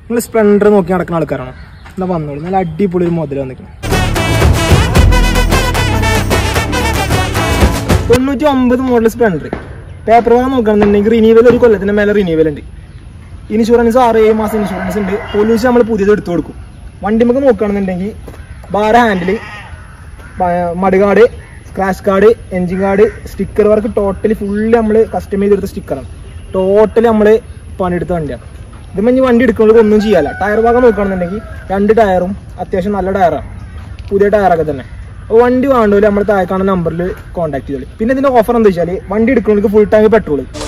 നിങ്ങൾ സ്പ്ലെൻഡർ നോക്കി നടക്കുന്ന ആൾക്കാരാണോ എന്നാ വന്നോളൂ നല്ല അടിപൊളി ഒരു മുതൽ വന്നിരിക്കണം തൊണ്ണൂറ്റി ഒമ്പത് മോഡൽ സ്പ്ലെൻഡർ പേപ്പർ വാങ്ങാൻ നോക്കുകയാണെന്നുണ്ടെങ്കിൽ റിന്യൂവൽ ഒരു കൊല്ലത്തിന് മേലെ റിന്യൂവൽ ഉണ്ട് ഇൻഷുറൻസ് ആറ് ഏഴ് മാസം ഇൻഷുറൻസ് ഉണ്ട് പൊല്യൂഷൻ നമ്മൾ പുതിയത് എടുത്തു കൊടുക്കും വണ്ടി നമുക്ക് നോക്കുകയാണെന്നുണ്ടെങ്കിൽ ബാർ ഹാൻഡിൽ മടുകാട് scratch card engine card sticker work totally fully നമ്മൾ കസ്റ്റമൈസ് ചെയ്തെടുത്ത സ്റ്റിക്കറാണ് ടോട്ടലി നമ്മൾ പണിയെടുത്ത വണ്ടിയാണ് ഇതുമ്പോൾ ഇനി വണ്ടി എടുക്കുമ്പോൾ ഒന്നും ചെയ്യാല്ല ടയർ ഭാഗം നോക്കുകയാണെന്നുണ്ടെങ്കിൽ രണ്ട് ടയറും അത്യാവശ്യം നല്ല ടയറാണ് പുതിയ ടയറൊക്കെ തന്നെ അപ്പോൾ വണ്ടി വേണ്ടല്ലോ നമ്മൾ താഴെ കാണുന്ന നമ്പറിൽ കോൺടാക്ട് ചെയ്തോളി പിന്നെ ഇതിന്റെ ഓഫർ എന്താ വെച്ചാൽ വണ്ടി എടുക്കുന്നവർക്ക് ഫുൾ ടാങ്ക് പെട്രോൾ